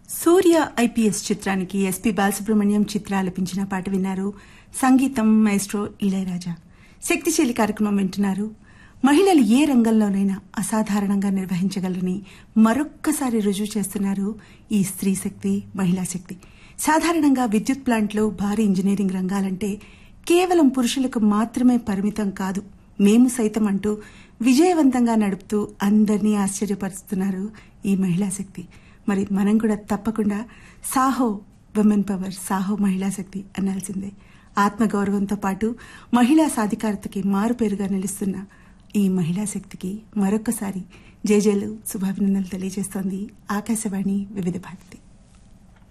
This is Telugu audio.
సూర్య ఐపీఎస్ చిత్రానికి ఎస్పీ బాలసుబ్రహ్మణ్యం చిత్ర ఆలపించిన పాట విన్నారు సంగీతం మైస్ట్రో ఇళయరాజా శక్తిశీలి కార్యక్రమం వింటున్నారు మహిళలు ఏ రంగంలోనైనా అసాధారణంగా నిర్వహించగలరని మరొక్కసారి రుజువు చేస్తున్నారు ఈ స్త్రీ శక్తి మహిళా శక్తి సాధారణంగా విద్యుత్ ప్లాంట్లు భారీ ఇంజనీరింగ్ రంగాలంటే కేవలం పురుషులకు మాత్రమే పరిమితం కాదు మేము సైతం అంటూ విజయవంతంగా నడుపుతూ అందరినీ ఆశ్చర్యపరుస్తున్నారు ఈ మహిళా శక్తి మరి మనం కూడా తప్పకుండా సాహో విమెన్ పవర్ సాహో మహిళా శక్తి అనాల్సిందే ఆత్మగౌరవంతో పాటు మహిళా సాధికారతకి మారుపేరుగా నిలుస్తున్న ఈ మహిళా శక్తికి మరొకసారి జేజేలు శుభాభినందనలు తెలియజేస్తోంది ఆకాశవాణి వివిధ భారతి